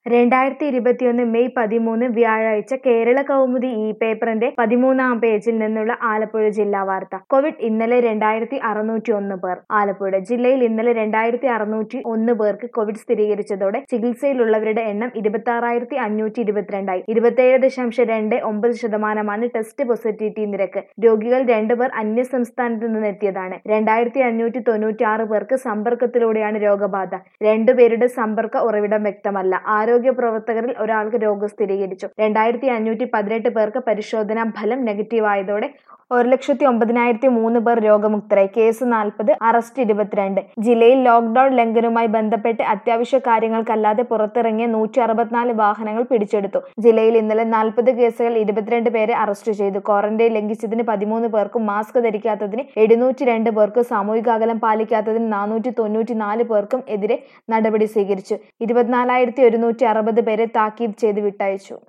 രണ്ടായിരത്തി ഇരുപത്തിയൊന്ന് മെയ് പതിമൂന്ന് വ്യാഴാഴ്ച കേരള കൗമുദി ഈ പേപ്പറിന്റെ പതിമൂന്നാം പേജിൽ നിന്നുള്ള ആലപ്പുഴ ജില്ലാ വാർത്ത കോവിഡ് ഇന്നലെ രണ്ടായിരത്തി അറുന്നൂറ്റി ഒന്ന് പേർ ആലപ്പുഴ ജില്ലയിൽ ഇന്നലെ രണ്ടായിരത്തി അറുന്നൂറ്റി ഒന്ന് പേർക്ക് കോവിഡ് സ്ഥിരീകരിച്ചതോടെ ചികിത്സയിലുള്ളവരുടെ എണ്ണം ഇരുപത്തി ആറായിരത്തി അഞ്ഞൂറ്റി ഇരുപത്തിരണ്ടായി ഇരുപത്തിയേഴ് ദശാംശം രണ്ട് ഒമ്പത് ശതമാനമാണ് ടെസ്റ്റ് പോസിറ്റിവിറ്റി നിരക്ക് രോഗികൾ രണ്ടുപേർ അന്യ സംസ്ഥാനത്ത് നിന്നെത്തിയതാണ് രണ്ടായിരത്തി അഞ്ഞൂറ്റി തൊണ്ണൂറ്റി ആറ് പേർക്ക് സമ്പർക്കത്തിലൂടെയാണ് രോഗബാധ രണ്ടുപേരുടെ സമ്പർക്ക ഉറവിടം വ്യക്തമല്ല ആരോഗ്യ പ്രവർത്തകരിൽ ഒരാൾക്ക് രോഗം സ്ഥിരീകരിച്ചു രണ്ടായിരത്തി അഞ്ഞൂറ്റി പതിനെട്ട് പേർക്ക് പരിശോധനാ ഫലം നെഗറ്റീവ് ആയതോടെ ഒരു ലക്ഷത്തി ഒമ്പതിനായിരത്തി മൂന്ന് പേർ രോഗമുക്തരായി കേസ് നാൽപ്പത് അറസ്റ്റ് ഇരുപത്തിരണ്ട് ജില്ലയിൽ ലോക്ഡൌൺ ലംഘനവുമായി ബന്ധപ്പെട്ട് അത്യാവശ്യ കാര്യങ്ങൾക്കല്ലാതെ പുറത്തിറങ്ങിയ നൂറ്റി അറുപത്തിനാല് വാഹനങ്ങൾ പിടിച്ചെടുത്തു ജില്ലയിൽ ഇന്നലെ നാൽപ്പത് കേസുകൾ ഇരുപത്തിരണ്ട് പേരെ അറസ്റ്റ് ചെയ്തു ക്വാറന്റൈൻ ലംഘിച്ചതിന് പതിമൂന്ന് പേർക്കും മാസ്ക് ധരിക്കാത്തതിന് എഴുന്നൂറ്റി രണ്ട് പേർക്കും സാമൂഹിക അകലം പാലിക്കാത്തതിന് നാനൂറ്റി തൊണ്ണൂറ്റി നാല് പേർക്കും എതിരെ നടപടി സ്വീകരിച്ചു ഇരുപത്തിനാലായിരത്തി ഒരുന്നൂറ്റി അറുപത് പേരെ താക്കീത് ചെയ്ത് വിട്ടയച്ചു